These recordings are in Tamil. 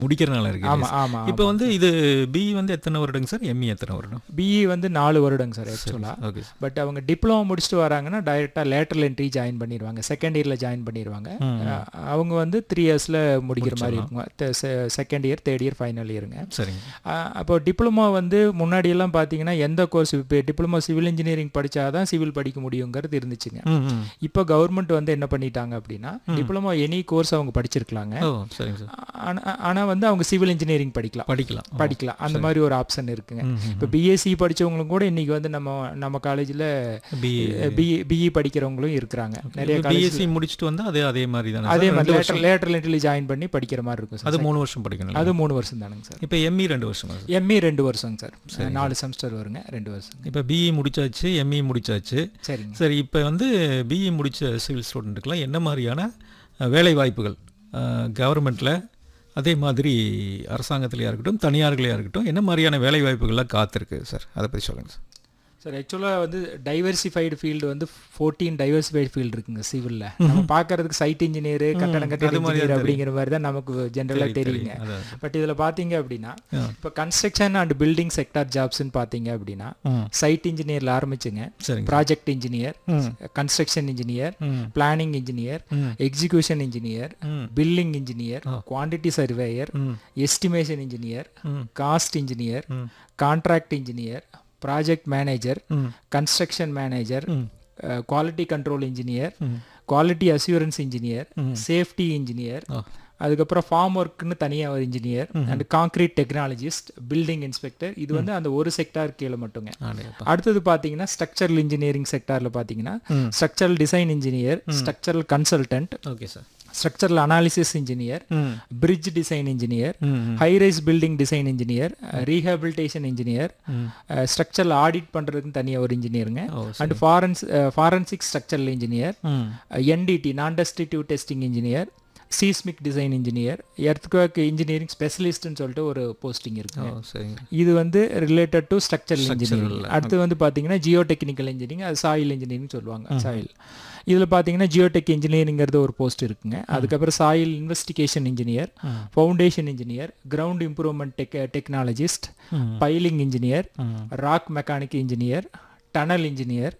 முடிக்கிறனால இருக்கு ஆமா ஆமா இப்போ வந்து இது பி வந்து எத்தனை வருடங்க சார் எம்இ எத்தனை வருடம் பிஇ வந்து நாலு வருடங்க சார் ஆக்சுவலாக ஓகே சார் பட் அவங்க டிப்ளமோ முடிச்சுட்டு வராங்கன்னா டைரெக்டாக லேட்டரல் என்ட்ரி ஜாயின் பண்ணிடுவாங்க செகண்ட் இயரில் ஜாயின் பண்ணிடுவாங்க அஹ் அவங்க வந்து த்ரீ இயர்ஸில் முடிக்கிற மாதிரி இருக்குங்க second year third year final இயருங்க சரிங்க அஹ் அப்போ டிப்ளமோ வந்து முன்னாடியெல்லாம் பார்த்தீங்கன்னா எந்த கோர்ஸ் இப்போ டிப்ளமோ சிவில் இன்ஜினியரிங் படிச்சாதான் சிவில் படிக்க முடியுங்கிறது இருந்துச்சுங்க ம் ம் இப்போ கவர்மெண்ட் வந்து என்ன பண்ணிட்டாங்க அப்படின்னா டிப்ளமோ எனி கோர்ஸ் அவங்க படிச்சிருக்கலாங்க ஓ சரிங்க சார் ஆனா- ஆனா வந்து அவங்க சிவில் இன்ஜினியரிங் படிக்கலாம் படிக்கலாம் படிக்கலாம் அந்த மாதிரி ஒரு ஆப்ஷன் இருக்குங்க இப்போ பிஎஸ்சி படிச்சவங்களும் கூட இன்னைக்கு வந்து நம்ம நம்ம காலேஜில் பி பிஇ பிஇ படிக்கிறவங்களும் இருக்கிறாங்க நிறைய காலேஜ் பிஎஸ்சி முடிச்சுட்டு வந்தா அதே அதே மாதிரி தானே அதே சார்? மாதிரி ரெண்டு லேட்டர் லேட்டரல் என்ட்ரி ஜாயின் பண்ணி படிக்கிற மாதிரி இருக்கும் சார் அது மூணு வருஷம் படிக்கணும் அது மூணு வருஷம் தானுங்க சார் இப்போ எம்இ ரெண்டு வருஷமா சார் எம்இ ரெண்டு வருஷம் சார் நாலு செமஸ்டர் வருங்க ரெண்டு வருஷம் இப்போ பிஇ முடிச்சாச்சு எம்இ முடிச்சாச்சு சரிங்க சரி இப்போ வந்து பிஇ முடிச்ச சிவில் ஸ்டூடெண்ட்டுக்கெல்லாம் என்ன மாதிரியான அஹ், வேலை வாய்ப்புகள் கவர்மெண்ட்டில் அதே மாதிரி அரசாங்கத்திலையா இருக்கட்டும் தனியார்களையா இருக்கட்டும் என்ன மாதிரியான வேலை வாய்ப்புகள்லாம் காத்திருக்கு சார் அதை பற்றி சொல்லுங்கள் சார் சார் ஆக்சுவலாக வந்து டைவர்சிஃபைடு ஃபீல்டு வந்து ஃபோர்டீன் டைவர்சிஃபைடு ஃபீல்டு இருக்குங்க சிவிலில் நம்ம பார்க்கறதுக்கு சைட் இன்ஜினியர் கட்டடம் கட்டிட இன்ஜினியர் அப்படிங்கிற மாதிரி தான் நமக்கு ஜென்ரலாக தெரியுங்க அதான் பட் இதில் பார்த்தீங்க அப்படின்னா ஆ. இப்போ கன்ஸ்ட்ரக்ஷன் அண்ட் பில்டிங் செக்டார் ஜாப்ஸ்னு பார்த்தீங்க அப்படின்னா ம் சைட் இன்ஜினியரில் ஆரம்பிச்சுங்க சரிங்க ப்ராஜெக்ட் இன்ஜினியர் ம் கன்ஸ்ட்ரக்ஷன் இன்ஜினியர் ம் பிளானிங் இன்ஜினியர் ம் எக்ஸிகியூஷன் இன்ஜினியர் ம் பில்லிங் இன்ஜினியர் குவாண்டிட்டி சர்வேயர் ம் எஸ்டிமேஷன் இன்ஜினியர் ம் காஸ்ட் இன்ஜினியர் ம் கான்ட்ராக்ட் இன்ஜினியர் ப்ராஜெக்ட் மேனேஜர் ம் கன்ஸ்ட்ரக்ஷன் மேனேஜர் ம் குவாலிட்டி கண்ட்ரோல் இன்ஜினியர் ம் குவாலிட்டி அசூரன்ஸ் இன்ஜினியர் ம். சேஃப்டி இன்ஜினியர் ஆ. அதுக்கப்புறம் ஃபார்ம் ஒர்க்குன்னு தனியாக ஒரு engineer and concrete technologist building inspector இது வந்து அந்த ஒரு செக்டார் கீழே மட்டுங்க ஆடையப்பா அடுத்தது பார்த்தீங்கன்னா ஸ்ட்ரக்சரல் இன்ஜினியரிங் செக்டாரில் பார்த்தீங்கன்னா ம். Structural design engineer structural consultant okay sir structural analysis engineer ம் பிரிட்ஜ் டிசைன் இன்ஜினியர் ம் high rise building design engineer rehabilitation engineer structural audit பண்ணுறதுக்கு தனியாக ஒரு இன்ஜினியருங்க ஓ அண்ட் ஃபாரன்ஸ் ஃபாரன்சிக் ஸ்ட்ரக்சரல் இன்ஜினியர் ம் NDT non destructive testing engineer seismic design engineer earthquake engineering ஸ்பெஷலிஸ்ட்னு சொல்லிட்டு ஒரு போஸ்டிங் ஓ இருக்கு சரிங்க இது வந்து ரிலேட்டட் டு ஸ்ட்ரக்சரல் இன்ஜினியரிங் அடுத்து வந்து பார்த்தீங்கன்னா ஜியோ டெக்னிக்கல் இன்ஜினியரிங் அது சாயில் இன்ஜினியரிங் சொல்லுவாங்க சாயில் இதில் பார்த்தீங்கன்னா ஜியோடெக் இன்ஜினியரிங்கிறது ஒரு போஸ்ட் இருக்குங்க அதுக்கப்புறம் soil investigation engineer foundation engineer ground improvement tech technologist ம். பைலிங் இன்ஜினியர் ம். Rock mechanic engineer tunnel engineer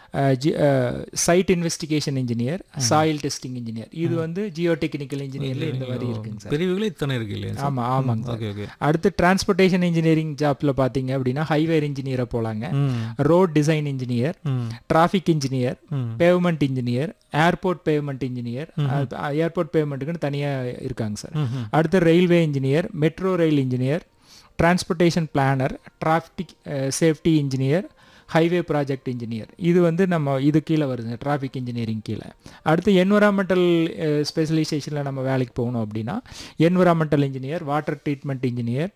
site investigation engineer soil testing engineer இது வந்து ஜியோ டெக்னிக்கல் இன்ஜினியர்ல இந்த மாதிரி இருக்குங்க சார் பிரிவுகளே இத்தனை இருக்கு இல்லையா சார் ஆமா ஆமாங்க சார் ஓகே ஓகே அடுத்து டிரான்ஸ்போர்ட்டேஷன் இன்ஜினியரிங் ஜாப்ல பாத்தீங்க அப்படின்னா ஹைவே இன்ஜினியரை போலாங்க ம் ரோட் டிசைன் இன்ஜினியர் ம் டிராஃபிக் இன்ஜினியர் ம் pavement engineer airport pavement engineer airport பேவ்மெண்ட்டுக்குன்னு தனியாக இருக்காங்க சார் ம்ஹும். அடுத்து railway engineer metro rail engineer transportation planner traffic safety engineer highway project engineer இது வந்து நம்ம இது கீழே வருதுங்க டிராஃபிக் இன்ஜினியரிங் கீழே அடுத்து என்விரான்மெண்டல் ஸ்பெஷலைசேஷனில் நம்ம வேலைக்கு போகணும் அப்படின்னா environmental engineer water treatment engineer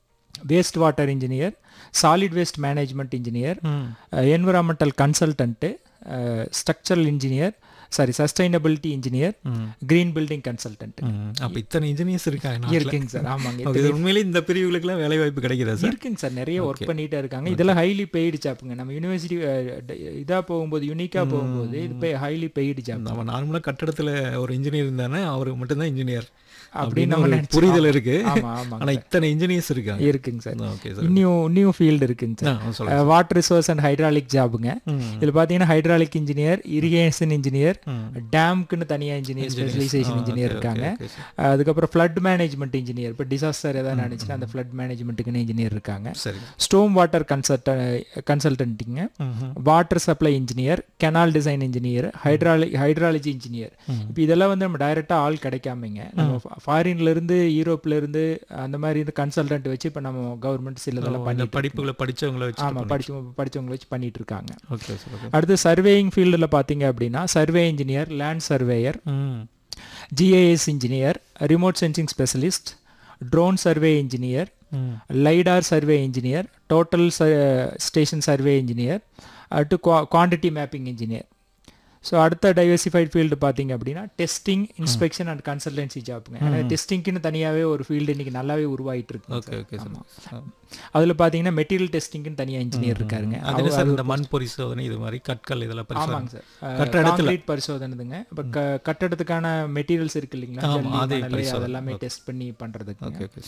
waste water engineer solid waste management engineer ம் environmental consultant structural engineer sorry sustainability engineer ம் கிரீன் பில்டிங் கன்சல்டன்ட் ம் அப்போ இத்தனை இன்ஜினியர்ஸ் இருக்காங்க நாட்டுல. இருக்குங்க சார் ஆமாங்க ஓகே, இது உண்மையிலே இந்த பிரிவுகளுக்கெல்லாம் வேலை வாய்ப்பு கிடைக்குதா சார் இருக்குங்க சார் நிறைய ஒர்க் பண்ணிட்டே இருக்காங்க இதெல்லாம் ஹைலி பெய்டு ஜாப்புங்க நம்ம யூனிவர்சிட்டி இதா போகும்போது யூனிக்கா போகும்போது இது ஹைலி பெய்டு ஜாப் நம்ம நார்மலாக கட்டடத்துல ஒரு இன்ஜினியர் இருந்தானே அவர் மட்டும்தான் இன்ஜினியர் அப்படின்னு அப்படின்னு நம்ம ஒரு நினைச்சோம். புரிதல் இருக்கு ஆமா ஆமாங்க ஆனா இத்தனை இன்ஜினியர்ஸ் இருக்காங்க இருக்குங்க சார் ஓகே சார் இன்னும் இன்னும் ஃபீல்டு இருக்குங்க ஆ சார் சொல்லுங்க வாட்டர் ரிசோர்ஸ் அண்ட் ஹைட்ராலிக் ஜாபுங்க ம். இதுல பாத்தீங்கன்னா ஹைட்ராலிக் இன்ஜினியர் இரிகேஷன் இன்ஜினியர் ம். டேம்க்குன்னு தனியா இன்ஜினியர் ஸ்பெஷலைசேஷன் ஆ, இன்ஜினியர் okay, இருக்காங்க okay, okay, sir. அதுக்கப்புறம் ஃப்ளட் மேனேஜ்மெண்ட் இன்ஜினியர் இப்போ டிசாஸ்டர் ஏதாவது நடந்துச்சுன்னா அந்த ஃப்ளட் மேனேஜ்மெண்ட்டுக்குன்னு இன்ஜினியர் இருக்காங்க சரி ஸ்டோம் வாட்டர் கன்சல்ட கன்சல்டன்ட்டிங்க ம்ஹும். Water supply engineer canal design engineer ஹைட்ராலி ஹைட்ராலஜி இன்ஜினியர் இப்போ இதெல்லாம் வந்து நம்ம டைரெக்டாக ஆள் கிடைக்காமங்க நம்ம ஃபாரின்ல இருந்து யூரோப்ல இருந்து அந்த மாதிரி இருந்து கன்சல்டன்ட் வச்சு இப்போ நம்ம கவர்மெண்ட் சிலதெல்லாம் இந்த பண்ணி படிப்புகளை படிச்சவங்கள வச்சு ஆமா படிச்சு படிச்சவங்க வச்சு பண்ணிட்டு இருக்காங்க ஓகே சார் ஓகே அடுத்து சர்வேயிங் ஃபீல்டில் பார்த்தீங்க அப்படின்னா சர்வே இன்ஜினியர் லேண்ட் சர்வேயர் ம் GIS engineer remote sensing specialist drone survey engineer ம் LiDAR survey engineer total station survey engineer அடுத்து குவான்டிட்டி மேப்பிங் இன்ஜினியர் ஸோ அடுத்த டைவர்சிஃபைட் ஃபீல்டு பார்த்தீங்க அப்படின்னா டெஸ்டிங் இன்ஸ்பெக்ஷன் அண்ட் கன்சல்டன்சி ஜாப்புங்க ஏன்னா டெஸ்டிங்க்குன்னு தனியாகவே ஒரு ஃபீல்டு இன்னைக்கு நல்லாவே உருவாகிட்டு இருக்கு ஓகே ஓகே சார் அதில் பார்த்தீங்கன்னா மெட்டீரியல் டெஸ்டிங்க்குன்னு தனியாக இன்ஜினியர் இருக்காருங்க அது என்ன சார் இந்த மண் பரிசோதனை இது மாதிரி கற்கள் இதெல்லாம் பரிசோதனை ஆமாங்க சார் கட்டடத்துல- கான்கிரீட் பரிசோதனைதுங்க இப்போ க கட்டடத்துக்கான மெட்டீரியல்ஸ் இருக்கு இல்லைங்களா ஆமா, ஜல்லி, அதை மணல், பரிசோதனை. அதெல்லாமே டெஸ்ட் பண்ணி பண்ணுறதுக்கு ஓகே ஓகே